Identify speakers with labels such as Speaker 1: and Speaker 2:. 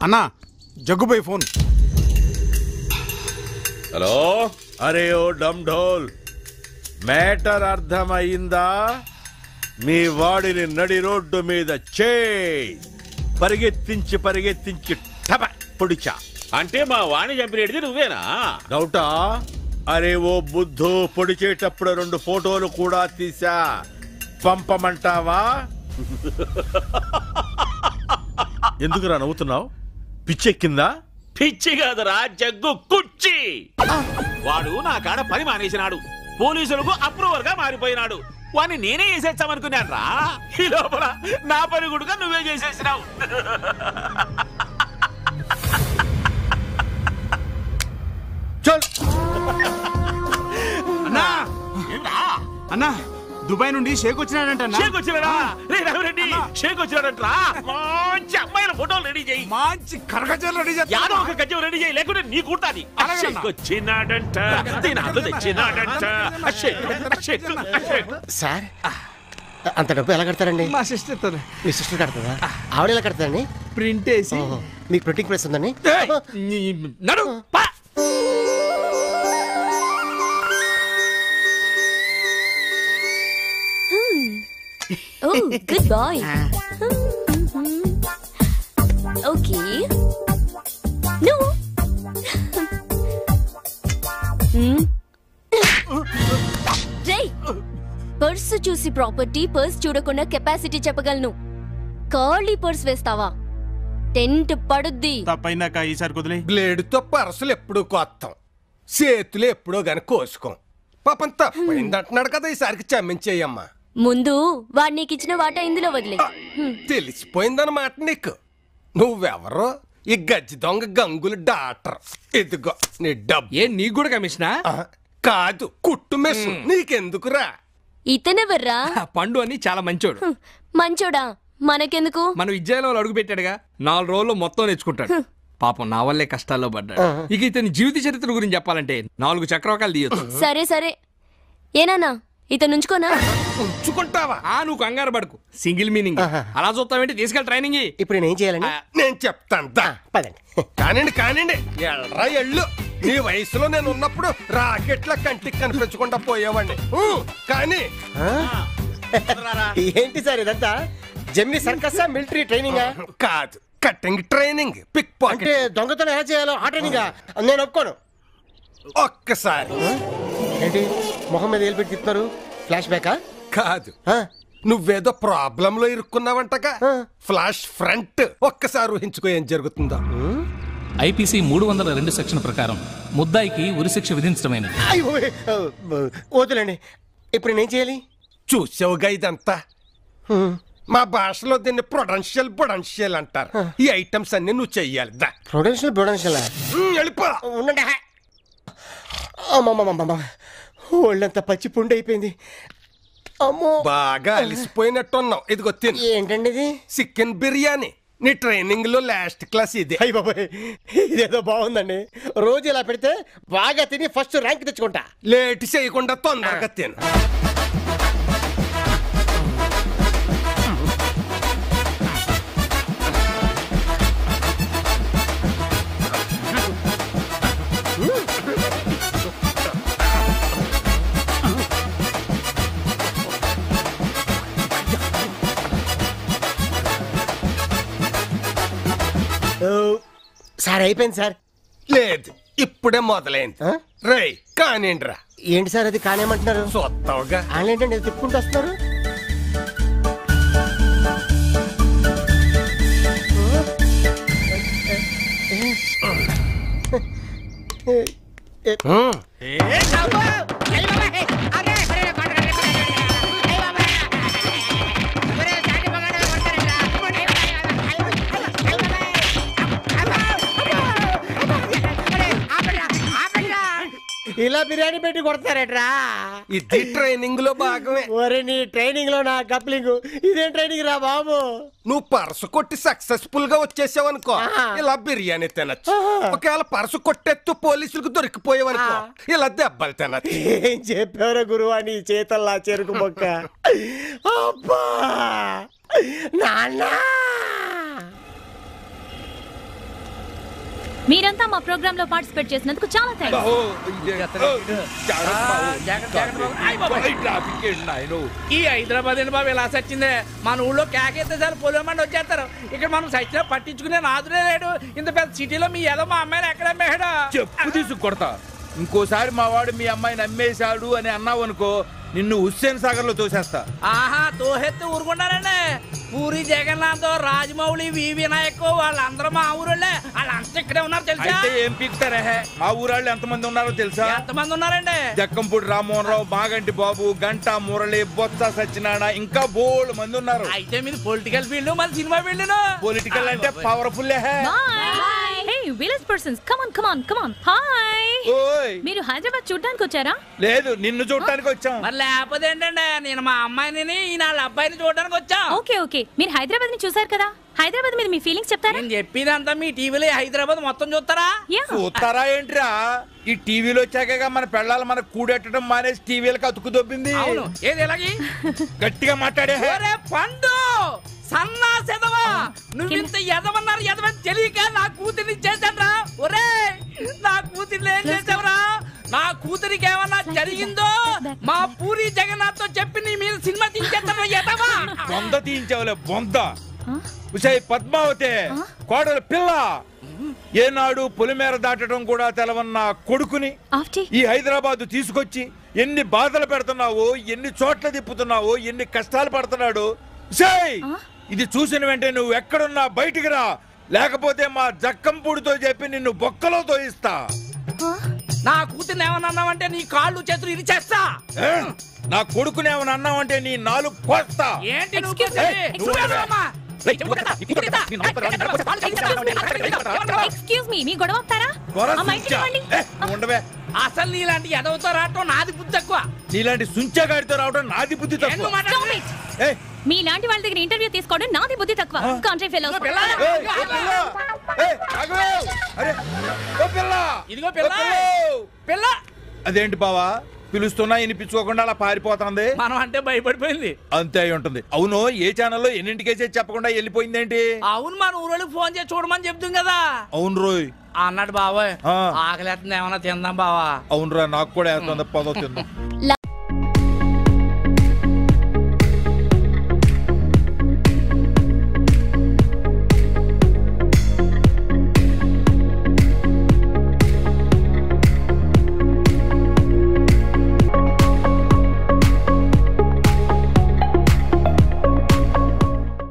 Speaker 1: అన్నా జగ్గుపై phone
Speaker 2: hello అరే ఓ డమ్ dhol matter అర్థమైందా మీ వాడిని నడి రోడ్డు మీద చే పరిగెత్తించి పరిగెత్తించి టప పొడిచా
Speaker 3: అంటే మా వాణి చంపినది నువ్వేనా
Speaker 2: డౌటా అరే ఓ బుద్ధు పొడిచేటప్పుడు రెండు ఫోటోలు కూడా తీసా పంపమంటావా ఎందుకురా నవ్వుతున్నావు పిచ్చెక్కిందా
Speaker 3: పిచ్చి కాదురా జగ్గు కుచ్చి వాడు నా కాడ పని మానేసినాడు పోలీసులకు అప్రూవర్ గా మారిపోయినాడు వాడిని నేనే చేసేస్తామనుకున్నాను రా ఈ లోపల నా పని కూడా నువ్వే చేసేసినావు
Speaker 1: అన్నా
Speaker 3: ఏంట్రా?
Speaker 1: అన్నా దుబాయ్ నుండి షేక్ వచ్చినాడంట అన్నా.
Speaker 3: షేక్ వచ్చినాడా రే రఘురెడ్డి షేక్ వచ్చినాడంట్రా మంచి అమ్మాయిల ఫోటోలు రెడీ చేయి
Speaker 1: మంచి కరగజలు రెడీ చేస్తా.
Speaker 3: యాదో ఒక గజ్జం రెడీ చేయి లేకుంటే నీ కుడతాది
Speaker 1: అలాగే అన్న.
Speaker 3: షేక్ వచ్చినాడంట తినాలు తెచ్చినాడంట ఆ షేక్, ఆ షేక్, ఆ షేక్.
Speaker 4: సార్ అంత డబ్బు ఎలా కడతారండి
Speaker 1: మా సిస్టర్ తో
Speaker 4: మీ సిస్టర్ కడతారా ఆవిడ ఎలా కడతారండి
Speaker 1: ప్రింట్ వేసి
Speaker 4: ఓహో, మీకు ప్రింటింగ్ ప్రెస్ ఉందండి
Speaker 1: ఏయ్, నీ- నడు పా.
Speaker 5: Oh, good boy. okay. No. hmm? రేయ్ పర్స్ చూసి ప్రాపర్టీ పర్స్ చూడకుండా కెపాసిటీ చెప్పగలను ఖాళీ పర్స్ వేస్తావా టెంట్ పడుద్ది
Speaker 1: తప్పైందాక ఈసారి కుదిలే
Speaker 6: బ్లేడుతో పరసలు ఎప్పుడూ కొత్తాం చేతులు ఎప్పుడో గాని కోసుకోం పాపం తప్పైందంటున్నాడు కదా ఈసారికి క్షమించేయమ్మా
Speaker 5: ముందు వాడు నీకు ఇచ్చిన వాటా ఇందులో వదిలే
Speaker 6: తెలిసిపోయిందన్నమాట నీకు నువ్వెవరో ఈ గజ్జి దొంగ గంగులు డాక్టర్ ఇదిగో నీ డబ్బు
Speaker 1: ఏ నీకు కూడా కమిషనా
Speaker 6: ఆ, కాదు కుట్టు మెస్ నీకెందుకురా
Speaker 5: ఇతనెవర్రా
Speaker 1: పండు అని చాలా మంచోడు
Speaker 5: హ్మ్, మంచోడా మనకెందుకు
Speaker 1: మనం విద్యాలయంలో అడుగు పెట్టాడుగా నాలుగు రోజుల్లో మొత్తం నేర్చుకుంటాడు పాపం నా వల్లే కష్టాల్లో పడ్డాడు ఇక ఇతని జీవిత చరిత్ర గురించి చెప్పాలంటే నాలుగు చక్రవాకాలు తీయొచ్చు
Speaker 5: సరే సరే ఏనానా ఇతను ఉంచుకోనా
Speaker 6: ఉంచుకుంటావా
Speaker 1: ఆ నువ్వు కంగారు పడకు సింగిల్ మీనింగ్ అలా చూస్తావేంటి తీసుకెళ్ళి ట్రైనింగ్ ఇయ్యి.
Speaker 4: ఇప్పుడు నేను ఏం చేయాలండి
Speaker 6: నేను చెప్తాను దా.
Speaker 4: పదండి
Speaker 6: కానివ్వండి కానివ్వండి ఎల్రా ఎళ్ళు నీ వయసులో నేను ఉన్నప్పుడు రాకెట్ల కంటికి కనిపించకుండా పోయేవాడిని ఊ, కానీ
Speaker 4: ఆ? ఏంటి సార్ ఇదంతా జమ్మి సర్కసా మిలిటరీ ట్రైనింగా
Speaker 6: కాదు కటింగ్ ట్రైనింగ్ పిక్
Speaker 4: అంటే
Speaker 6: పాకెట్
Speaker 4: దొంగతనం ఎలా చేయాలో ఆ ట్రైనింగా నేను ఒప్పుకోను
Speaker 6: ఒక్కసారి
Speaker 4: ఏంటి మొహం మీద ఏలు పెట్టి తిప్పుతారు ఫ్లాష్ బ్యాకా
Speaker 6: కాదు నువ్వేదో ప్రాబ్లం లో ఇరుక్కున్నావంటగా
Speaker 4: ఆ.
Speaker 6: ఫ్లాష్ ఫ్రంట్ ఒక్కసారి ఊహించుకో ఏం జరుగుతుందో
Speaker 7: ఐపీసీ మూడు వందల రెండు సెక్షన్ ప్రకారం ముద్దాయికి ఉరిశిక్ష విధించడమైనది
Speaker 4: అయ్యో వద్దులేండి ఇప్పుడు నేనేం చేయాలి
Speaker 6: చూసావుగా ఇదంతా మా భాషలో దీన్ని ప్రొడెన్షియల్ పొడెన్షియల్ అంటారు ఈ ఐటమ్స్ అన్ని నువ్వు చెయ్యాలి దా
Speaker 4: ప్రొడెన్షియల్ ప్రొడెన్షియల్
Speaker 6: ఉమ్, వెళ్ళిపో
Speaker 4: ఉండండి అమ్మమ్మమ్మమ్మ ఒళ్ళంతా పచ్చి పుండు అయిపోయింది అమ్మో
Speaker 6: బాగా అలిసిపోయినట్టున్నావు ఇదిగో తిను
Speaker 4: ఏంటండి ఇది
Speaker 6: చికెన్ బిర్యానీ నీ ట్రైనింగ్ లో లాస్ట్ క్లాస్ ఇదే
Speaker 4: అయ్య బాబాయ్ ఇదేదో బాగుందండి రోజు ఇలా పెడితే బాగా తిని ఫస్ట్ ర్యాంక్ తెచ్చుకుంటా
Speaker 6: లేట్ చేయకుండా తొందరగా తిను
Speaker 4: ఓ, సార్ అయిపోయింది సార్
Speaker 6: లేదు ఇప్పుడే మొదలైంది
Speaker 4: ఆ?
Speaker 6: రేయ్ కానిండ్రా
Speaker 4: ఏంటి సార్ అది కానేమంటున్నారు
Speaker 6: చూస్తావుగా
Speaker 4: ఏంటండి తిప్పుకుంటూ వస్తున్నారు
Speaker 6: ఉమ్.
Speaker 4: ఇలా బిర్యానీ పెట్టి కొడతారేట్రా
Speaker 6: ఇది ట్రైనింగ్ లో భాగమే
Speaker 4: ఒరే నీ ట్రైనింగ్ లో నా కప్లింగ్ ఇదేం ట్రైనింగ్ రా బాబు
Speaker 6: నువ్వు పరసు కొట్టి సక్సెస్ఫుల్ గా వచ్చేసావనుకో
Speaker 4: ఆహా.
Speaker 6: ఇలా బిర్యానీ తినచ్చు
Speaker 4: ఆహా.
Speaker 6: ఒకవేళ పరసు కొట్టెత్తు పోలీసులకు దొరికిపోయావనుకో ఇలా దెబ్బలు తినచ్చు
Speaker 4: ఏం చెప్పారో గురువా నీ చేతల్లా చెరుకు మొక్క అబ్బా నాన్న
Speaker 8: మీరంతా మా ప్రోగ్రామ్ లో పార్టిసిపేట్ చేసినందుకు చాలా థ్యాంక్స్
Speaker 1: ఈ హైదరాబాద్ ఏంటి బాబు ఇలా సచ్చిందే మన ఊళ్ళో కేకేస్తే చాలు పొలమండి వచ్చేస్తారు ఇక్కడ మనం సచ్చిన పట్టించుకునే నాదుడే లేడు ఇంత పెద్ద సిటీలో మీ ఏదో మా అమ్మాయిని ఎక్కడ మేడా
Speaker 9: చెప్పు తీసుకు కొడతా ఇంకోసారి మా వాడు మీ అమ్మాయిని అమ్మేశాడు అని అన్నావు అనుకో నిన్ను హుస్సేన్ సాగర్ లో తోసేస్తా
Speaker 1: ఆహా తోహెత్తి ఊరుకుంటారండి పూరి జగన్నాథ్ రాజమౌళి వి వినాయక్ వాళ్ళందరూ మా ఊరోళ్ళే వాళ్ళంతా ఇక్కడే ఉన్నారు తెలుసా
Speaker 9: అయితే ఏం పీకుతారా హే? మా ఊరాళ్ళు ఎంతమంది ఉన్నారో తెలుసా
Speaker 1: ఎంతమంది ఉన్నారండి
Speaker 9: జక్కంపూడి రామ్మోహన్ రావు మాగంటి బాబు గంటా మురళి బొత్స సత్యనారాయణ ఇంకా బోల్డ్ మంది ఉన్నారు
Speaker 1: అయితే మీది పొలిటికల్ ఫీల్డ్ మన సినిమా ఫీల్డ్
Speaker 9: పొలిటికల్ అంటే powerful
Speaker 8: boy hey village persons come on come on come on hi
Speaker 9: ఓయ్
Speaker 8: మీరు హైదరాబాద్ చూడడానికి వచ్చారా
Speaker 9: లేదు నిన్ను చూడటానికి వచ్చాం
Speaker 1: మరి లేకపోతే ఏంటండి నేను మా అమ్మాయిని ఈయన వాళ్ళ అబ్బాయిని చూడడానికి వచ్చాం
Speaker 8: ఓకే ఓకే మీరు హైదరాబాద్ ని చూసారు కదా హైదరాబాద్ మీద మీ ఫీలింగ్స్ చెప్తారా
Speaker 1: నేను చెప్పిందంతా మీ టీవీలో హైదరాబాద్ మొత్తం చూస్తారా
Speaker 8: యా
Speaker 9: చూస్తారా ఏంట్రా ఈ టీవీలో వచ్చాక మన పెళ్ళాలు మనకు కూడెట్టడం మానేసి టీవీలకు అతుకు దొబ్బింది
Speaker 1: అవును ఏది ఎలాగి
Speaker 9: గట్టిగా మాట్లాడే హే.
Speaker 1: ఒరే పండు సన్నా సెదవా నువ్వింత ఎదవన్నారు ఎదవని తెలియక నా కూతుర్ని చేశాడ్రా ఒరే నా కూతుర్ని ఏం చేసావురా నా కూతురికి ఏమన్నా జరిగిందో మా పూరి జగన్నాథ్ తో చెప్పి నీ మీద సినిమా తీసేస్తాను ఎదవా
Speaker 9: బొంద తీయించావులే బొంద ఉసాయి పద్మావతి కోడలు పిల్ల ఏనాడు పొలిమేర దాటడం కూడా తెలవన్న కొడుకుని
Speaker 8: ఆఫ్టీ
Speaker 9: ఈ హైదరాబాద్ తీసుకొచ్చి ఎన్ని బాధలు పెడుతున్నావు ఎన్ని చోట్ల తిప్పుతున్నావు ఎన్ని కష్టాలు పడుతున్నాడు ఉసాయ్ ఇది చూసిన వెంటనే నువ్వు ఎక్కడున్నా బయటికి రా లేకపోతే మా జక్కంపూడితో చెప్పి నిన్ను బొక్కలో తోయిస్తా
Speaker 1: నా కూతుర్ని ఏమన్నా అన్నావంటే నీ కాళ్ళు చేతులు ఇరిచేస్తా
Speaker 9: ఏ? నా కొడుకుని ఏమన్నా అన్నావంటే నీ నాలుగు కోస్తా
Speaker 1: ఏంటి నువ్వు
Speaker 8: Excuse me.
Speaker 1: చేసేది? నువ్వు ఎదవమ్మా.
Speaker 8: ఎక్స్క్యూజ్ మీ మీ గొడవ ఆపుతారా
Speaker 9: త్వర
Speaker 8: ఆ మైక్
Speaker 9: సుంచా.
Speaker 8: ఇవ్వండి.
Speaker 9: ఏ, నువ్వు ఉండవే
Speaker 1: అసలు నీలాంటి ఎదవతో రావటం నాది బుద్ధి తక్కువ
Speaker 9: నీలాంటి సుంచగాడితో రావడం నాది బుద్ధి
Speaker 1: ఏంటి
Speaker 9: తక్కువ
Speaker 1: నువ్వు మాట్లాడేది?
Speaker 9: ఏ,
Speaker 8: మీలాంటి వాళ్ళ దగ్గర ఇంటర్వ్యూ తీసుకోవడం నాది బుద్ధి తక్కువ కాంట్రీ ఫెలోస్
Speaker 1: ఇదిగో పిల్ల.
Speaker 9: ఏ, ఓ పిల్ల! ఏ, ఆగు! అరే, ఓ పిల్ల!
Speaker 1: ఇదిగో పిల్ల.
Speaker 9: ఓ పిల్ల!
Speaker 1: పిల్ల
Speaker 9: అదేంటి బావా పిలుస్తున్నా వినిపించుకోకుండా అలా పారిపోతుంది
Speaker 1: మనం అంటే భయపడిపోయింది
Speaker 9: అంతే అయి ఉంటుంది అవును ఏ ఛానల్లో ఎన్నింటికేసే చెప్పకుండా వెళ్ళిపోయిందేంటి
Speaker 1: అవును మన ఊరోళ్ళకి ఫోన్ చేసి చూడమని చెప్తుంది కదా
Speaker 9: అవును రోయ్
Speaker 1: అన్నాడు బాబాయ్
Speaker 9: ఆ.
Speaker 1: ఆకలి ఏమన్నా తిందాం బావా
Speaker 9: అవునురా నాకు కూడా వేస్తుంది పదో తిందాం